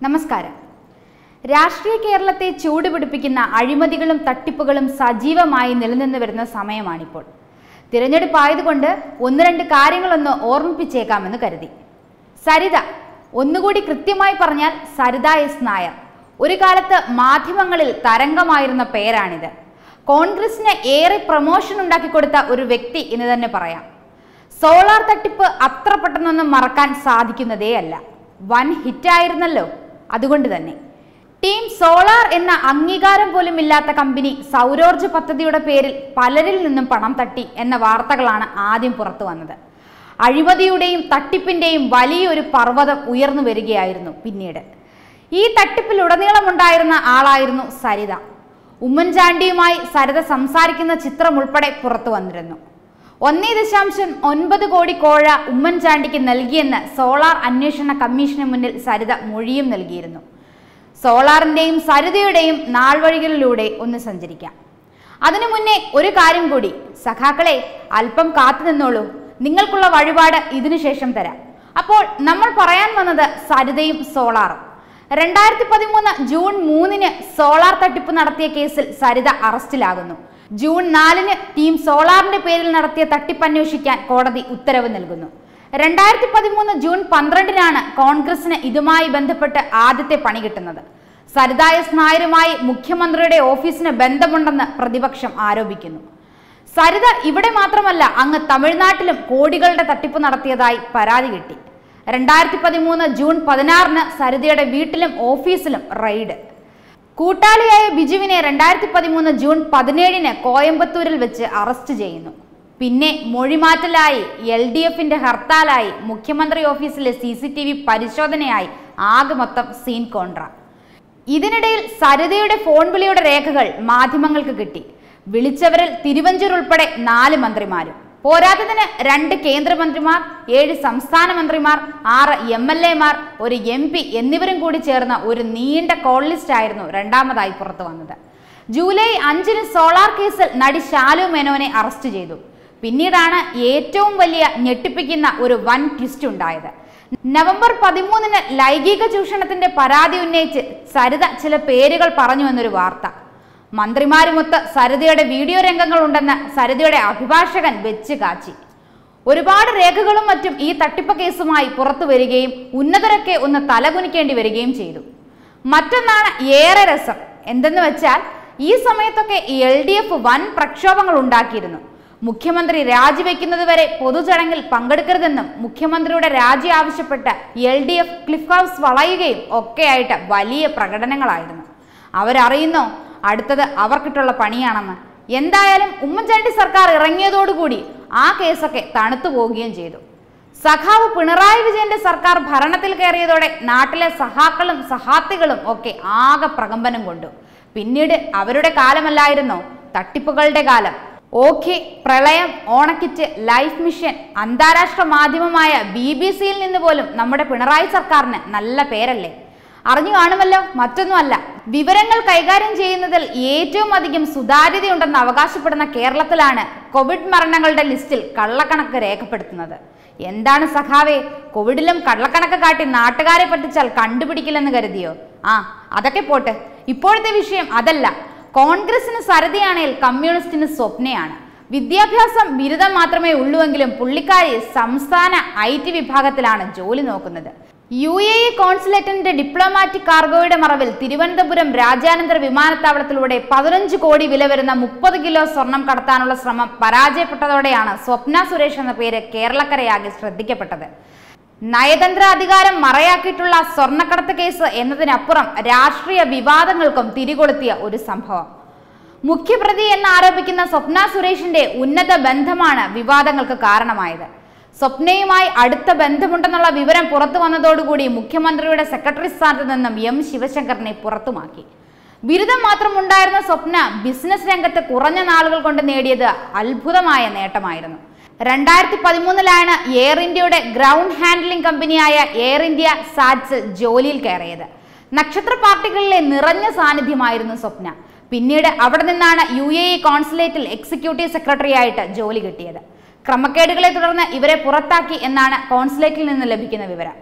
നമസ്കാരം രാഷ്ട്രീയ കേരളത്തെ ചൂടുപിടിപ്പിക്കുന്ന അഴിമതികളും തട്ടിപ്പുകളും സജീവമായി നിലനിന്ന് വരുന്ന സമയമാണിപ്പോൾ തിരഞ്ഞെടുപ്പായതുകൊണ്ട് ഒന്ന് രണ്ട് കാര്യങ്ങളൊന്ന് ഓർമ്മിപ്പിച്ചേക്കാമെന്ന് കരുതി സരിത ഒന്നുകൂടി കൃത്യമായി പറഞ്ഞാൽ സരിത എസ് നായർ ഒരു കാലത്ത് മാധ്യമങ്ങളിൽ തരംഗമായിരുന്ന പേരാണിത് കോൺഗ്രസിന് ഏറെ പ്രൊമോഷൻ ഉണ്ടാക്കി കൊടുത്ത ഒരു വ്യക്തി എന്ന് തന്നെ പറയാം സോളാർ തട്ടിപ്പ് അത്ര പെട്ടെന്നൊന്നും മറക്കാൻ സാധിക്കുന്നതേ അല്ല വൻ ഹിറ്റായിരുന്നല്ലോ അതുകൊണ്ട് തന്നെ ടീം സോളാർ എന്ന അംഗീകാരം പോലും ഇല്ലാത്ത കമ്പനി സൗരോർജ പദ്ധതിയുടെ പേരിൽ പലരിൽ നിന്നും പണം തട്ടി എന്ന വാർത്തകളാണ് ആദ്യം പുറത്തു വന്നത് അഴിമതിയുടെയും തട്ടിപ്പിന്റെയും വലിയൊരു പർവ്വതം ഉയർന്നു വരികയായിരുന്നു പിന്നീട് ഈ തട്ടിപ്പിലുടനീളമുണ്ടായിരുന്ന ആളായിരുന്നു സരിത ഉമ്മൻചാണ്ടിയുമായി സരിത സംസാരിക്കുന്ന ചിത്രം ഉൾപ്പെടെ പുറത്തു വന്നിരുന്നു ഒന്നേ ദശാംശം ഒൻപത് കോടി കോഴ ഉമ്മൻചാണ്ടിക്ക് നൽകിയെന്ന് സോളാർ അന്വേഷണ കമ്മീഷന് മുന്നിൽ സരിത മൊഴിയും നൽകിയിരുന്നു സോളാറിന്റെയും സരിതയുടെയും നാൾവഴികളിലൂടെ ഒന്ന് സഞ്ചരിക്കാം അതിനു മുന്നേ ഒരു കാര്യം കൂടി സഖാക്കളെ അല്പം കാത്തു നിന്നോളൂ നിങ്ങൾക്കുള്ള വഴിപാട് ഇതിനുശേഷം തരാം അപ്പോൾ നമ്മൾ പറയാൻ വന്നത് സരിതയും സോളാറും രണ്ടായിരത്തി പതിമൂന്ന് ജൂൺ മൂന്നിന് സോളാർ തട്ടിപ്പ് നടത്തിയ കേസിൽ സരിത അറസ്റ്റിലാകുന്നു ജൂൺ നാലിന് ടീം സോളാറിന്റെ പേരിൽ നടത്തിയ തട്ടിപ്പ് അന്വേഷിക്കാൻ കോടതി ഉത്തരവ് നൽകുന്നു രണ്ടായിരത്തി പതിമൂന്ന് ജൂൺ പന്ത്രണ്ടിനാണ് കോൺഗ്രസിന് ഇതുമായി ബന്ധപ്പെട്ട് ആദ്യത്തെ പണി കിട്ടുന്നത് സരിത എസ് നായരുമായി മുഖ്യമന്ത്രിയുടെ ഓഫീസിന് ബന്ധമുണ്ടെന്ന് പ്രതിപക്ഷം ആരോപിക്കുന്നു സരിത ഇവിടെ മാത്രമല്ല അങ്ങ് തമിഴ്നാട്ടിലും കോടികളുടെ തട്ടിപ്പ് നടത്തിയതായി പരാതി കിട്ടി രണ്ടായിരത്തി പതിമൂന്ന് ജൂൺ പതിനാറിന് സരിതയുടെ വീട്ടിലും ഓഫീസിലും റെയ്ഡ് കൂട്ടാളിയായ ബിജുവിനെ രണ്ടായിരത്തി പതിമൂന്ന് ജൂൺ പതിനേഴിന് കോയമ്പത്തൂരിൽ വെച്ച് അറസ്റ്റ് ചെയ്യുന്നു പിന്നെ മൊഴിമാറ്റലായി എൽ ഡി എഫിന്റെ ഹർത്താലായി മുഖ്യമന്ത്രി ഓഫീസിലെ സി സി ടി വി പരിശോധനയായി ആകെ മൊത്തം സീൻ കോൺട്ര ഇതിനിടയിൽ സരിതയുടെ ഫോൺ വിളിയുടെ രേഖകൾ മാധ്യമങ്ങൾക്ക് കിട്ടി വിളിച്ചവരിൽ തിരുവഞ്ചൂർ ഉൾപ്പെടെ നാല് മന്ത്രിമാരും പോരാത്തതിന് രണ്ട് കേന്ദ്രമന്ത്രിമാർ ഏഴ് സംസ്ഥാന മന്ത്രിമാർ ആറ് എം എൽ എമാർ ഒരു എം പി എന്നിവരും കൂടി ചേർന്ന ഒരു നീണ്ട കോൾ ലിസ്റ്റ് ആയിരുന്നു രണ്ടാമതായി പുറത്തു വന്നത് ജൂലൈ അഞ്ചിന് സോളാർ കേസിൽ നടി ശാലു മേനോനെ അറസ്റ്റ് ചെയ്തു പിന്നീടാണ് ഏറ്റവും വലിയ ഞെട്ടിപ്പിക്കുന്ന ഒരു വൻ ട്വിസ്റ്റ് ഉണ്ടായത് നവംബർ പതിമൂന്നിന് ലൈംഗിക ചൂഷണത്തിന്റെ പരാതി ഉന്നയിച്ച് സരിത ചില പേരുകൾ പറഞ്ഞു എന്നൊരു വാർത്ത മന്ത്രിമാരുമൊത്ത് സരിതയുടെ വീഡിയോ രംഗങ്ങൾ ഉണ്ടെന്ന് സരിതയുടെ അഭിഭാഷകൻ വെച്ച് കാച്ചി ഒരുപാട് രേഖകളും മറ്റും ഈ തട്ടിപ്പ് കേസുമായി പുറത്തു വരികയും ഉന്നതരൊക്കെ ഒന്ന് തലകുനിക്കേണ്ടി വരികയും ചെയ്തു മറ്റൊന്നാണ് ഏറെ രസം എന്തെന്ന് വെച്ചാൽ ഈ സമയത്തൊക്കെ എൽ ഡി എഫ് വൻ പ്രക്ഷോഭങ്ങൾ ഉണ്ടാക്കിയിരുന്നു മുഖ്യമന്ത്രി രാജിവെക്കുന്നത് വരെ പൊതുചടങ്ങിൽ പങ്കെടുക്കരുതെന്നും മുഖ്യമന്ത്രിയുടെ രാജി ആവശ്യപ്പെട്ട് L D F Cliff House വളയുകയും ഒക്കെയായിട്ട് വലിയ പ്രകടനങ്ങളായിരുന്നു അവരറിയുന്നോ അടുത്തത് അവർക്കിട്ടുള്ള പണിയാണെന്ന് എന്തായാലും ഉമ്മൻചാണ്ടി സർക്കാർ ഇറങ്ങിയതോടുകൂടി ആ കേസൊക്കെ തണുത്തു പോവുകയും ചെയ്തു സഖാവ് പിണറായി വിജയന്റെ സർക്കാർ ഭരണത്തിൽ കയറിയതോടെ നാട്ടിലെ സഹാക്കളും സഹാത്തികളും ഒക്കെ ആകെ പ്രകമ്പനം കൊണ്ടു പിന്നീട് അവരുടെ കാലമല്ലായിരുന്നോ തട്ടിപ്പുകളുടെ കാലം ഓക്കെ പ്രളയം ഓണക്കിറ്റ് ലൈഫ് മിഷൻ അന്താരാഷ്ട്ര മാധ്യമമായ ബി ബി സിയിൽ നിന്ന് പോലും നമ്മുടെ പിണറായി സർക്കാരിന് നല്ല പേരല്ലേ അറിഞ്ഞു കാണുമല്ലോ മറ്റൊന്നുമല്ല വിവരങ്ങൾ കൈകാര്യം ചെയ്യുന്നതിൽ ഏറ്റവും അധികം സുതാര്യതയുണ്ടെന്ന് അവകാശപ്പെടുന്ന കേരളത്തിലാണ് കോവിഡ് മരണങ്ങളുടെ ലിസ്റ്റിൽ കള്ളക്കണക്ക് രേഖപ്പെടുത്തുന്നത് എന്താണ് സഖാവേ കോവിഡിലും കള്ളക്കണക്ക് കാട്ടി നാട്ടുകാരെ പറ്റിച്ചാൽ കണ്ടുപിടിക്കില്ലെന്ന് കരുതിയോ ആ അതൊക്കെ പോട്ടെ ഇപ്പോഴത്തെ വിഷയം അതല്ല കോൺഗ്രസിന് സരതിയാണെങ്കിൽ കമ്മ്യൂണിസ്റ്റിന് സ്വപ്നയാണ് വിദ്യാഭ്യാസം ബിരുദം മാത്രമേ ഉള്ളുവെങ്കിലും പുള്ളിക്കാരി സംസ്ഥാന ഐ ടി വിഭാഗത്തിലാണ് ജോലി നോക്കുന്നത് യു എ ഇ കോൺസുലേറ്റിന്റെ ഡിപ്ലോമാറ്റിക് കാർഗോയുടെ മറവിൽ തിരുവനന്തപുരം രാജ്യാനന്തര വിമാനത്താവളത്തിലൂടെ പതിനഞ്ച് കോടി വില വരുന്ന മുപ്പത് കിലോ സ്വർണം കടത്താനുള്ള ശ്രമം പരാജയപ്പെട്ടതോടെയാണ് സ്വപ്ന സുരേഷ് എന്ന പേര് കേരളക്കരയാകെ ശ്രദ്ധിക്കപ്പെട്ടത് നയതന്ത്ര അധികാരം മറയാക്കിയിട്ടുള്ള സ്വർണ്ണക്കടത്ത് കേസ് എന്നതിനപ്പുറം രാഷ്ട്രീയ വിവാദങ്ങൾക്കും തിരികൊളുത്തിയ ഒരു സംഭവം മുഖ്യപ്രതി എന്ന് ആരോപിക്കുന്ന സ്വപ്ന സുരേഷിന്റെ ഉന്നത ബന്ധമാണ് വിവാദങ്ങൾക്ക് കാരണമായത് സ്വപ്നയുമായി അടുത്ത ബന്ധമുണ്ടെന്നുള്ള വിവരം പുറത്തു വന്നതോടുകൂടി മുഖ്യമന്ത്രിയുടെ സെക്രട്ടറി സ്ഥാനത്ത് നിന്നും എം ശിവശങ്കറിനെ പുറത്തുമാക്കി ബിരുദം മാത്രം ഉണ്ടായിരുന്ന സ്വപ്ന ബിസിനസ് രംഗത്ത് കുറഞ്ഞ നാളുകൾ കൊണ്ട് നേടിയത് അത്ഭുതമായ നേട്ടമായിരുന്നു രണ്ടായിരത്തി പതിമൂന്നിലാണ് എയർ ഇന്ത്യയുടെ ഗ്രൗണ്ട് ഹാൻഡ്ലിംഗ് കമ്പനിയായ എയർ ഇന്ത്യ സാറ്റ്സിൽ ജോലിയിൽ കയറിയത് നക്ഷത്ര പാർട്ടികളിലെ നിറഞ്ഞ സാന്നിധ്യമായിരുന്നു സ്വപ്ന പിന്നീട് അവിടെ നിന്നാണ് യു എ ഇ കോൺസുലേറ്റിൽ എക്സിക്യൂട്ടീവ് സെക്രട്ടറി ആയിട്ട് ജോലി കിട്ടിയത് ക്രമക്കേടുകളെ തുടർന്ന് ഇവരെ പുറത്താക്കി എന്നാണ് കോൺസുലേറ്റിൽ നിന്ന് ലഭിക്കുന്ന വിവരം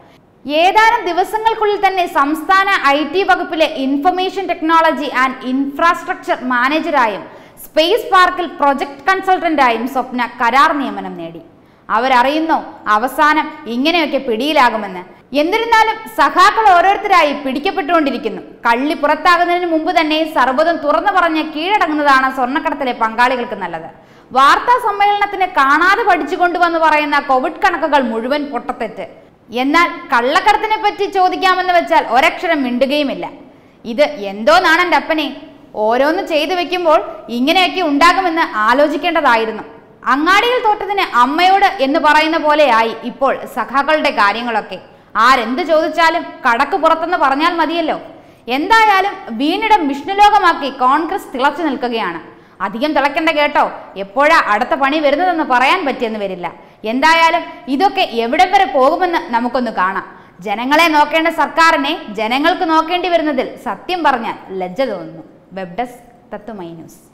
ഏതാനും ദിവസങ്ങൾക്കുള്ളിൽ തന്നെ സംസ്ഥാന ഐ ടി വകുപ്പിലെ ഇൻഫർമേഷൻ ടെക്നോളജി ആൻഡ് ഇൻഫ്രാസ്ട്രക്ചർ മാനേജരായും സ്പേസ് പാർക്കിൽ പ്രൊജക്ട് കൺസൾട്ടന്റായും സ്വപ്ന കരാർ നിയമനം നേടി അവരറിയുന്നോ അവസാനം ഇങ്ങനെയൊക്കെ പിടിയിലാകുമെന്ന് എന്നിരുന്നാലും സഖാക്കൾ ഓരോരുത്തരായി പിടിക്കപ്പെട്ടുകൊണ്ടിരിക്കുന്നു കള്ളി പുറത്താകുന്നതിന് മുമ്പ് തന്നെ സർവ്വതും തുറന്നു പറഞ്ഞ് കീഴടങ്ങുന്നതാണ് സ്വർണ്ണക്കടത്തിലെ പങ്കാളികൾക്ക് നല്ലത് വാർത്താ സമ്മേളനത്തിന് കാണാതെ പഠിച്ചുകൊണ്ടുവന്ന് പറയുന്ന കോവിഡ് കണക്കുകൾ മുഴുവൻ പൊട്ടത്തെറ്റ് എന്നാൽ കള്ളക്കടത്തിനെ പറ്റി ചോദിക്കാമെന്ന് വെച്ചാൽ ഒരക്ഷരം മിണ്ടുകയുമില്ല ഇത് എന്തോ നാണെൻ്റെ അപ്പനെ ഓരോന്ന് ചെയ്തു വെക്കുമ്പോൾ ഇങ്ങനെയൊക്കെ ഉണ്ടാകുമെന്ന് ആലോചിക്കേണ്ടതായിരുന്നു അങ്ങാടിയിൽ തോറ്റതിന് അമ്മയോട് എന്ന് പറയുന്ന പോലെയായി ഇപ്പോൾ സഖാക്കളുടെ കാര്യങ്ങളൊക്കെ ആരെന്ത് ചോദിച്ചാലും കടക്ക് പുറത്തെന്ന് പറഞ്ഞാൽ മതിയല്ലോ എന്തായാലും വീണിടം വിഷ്ണുലോകമാക്കി കോൺഗ്രസ് തിളച്ചു നിൽക്കുകയാണ് അധികം തിളയ്ക്കണ്ട കേട്ടോ എപ്പോഴാ അടുത്ത പണി വരുന്നതെന്ന് പറയാൻ പറ്റിയെന്ന് വരില്ല എന്തായാലും ഇതൊക്കെ എവിടം വരെ പോകുമെന്ന് നമുക്കൊന്ന് കാണാം ജനങ്ങളെ നോക്കേണ്ട സർക്കാരിനെ ജനങ്ങൾക്ക് നോക്കേണ്ടി വരുന്നതിൽ സത്യം പറഞ്ഞാൽ ലജ്ജ തോന്നുന്നു വെബ് ഡെസ്ക് തത്വമൈ ന്യൂസ്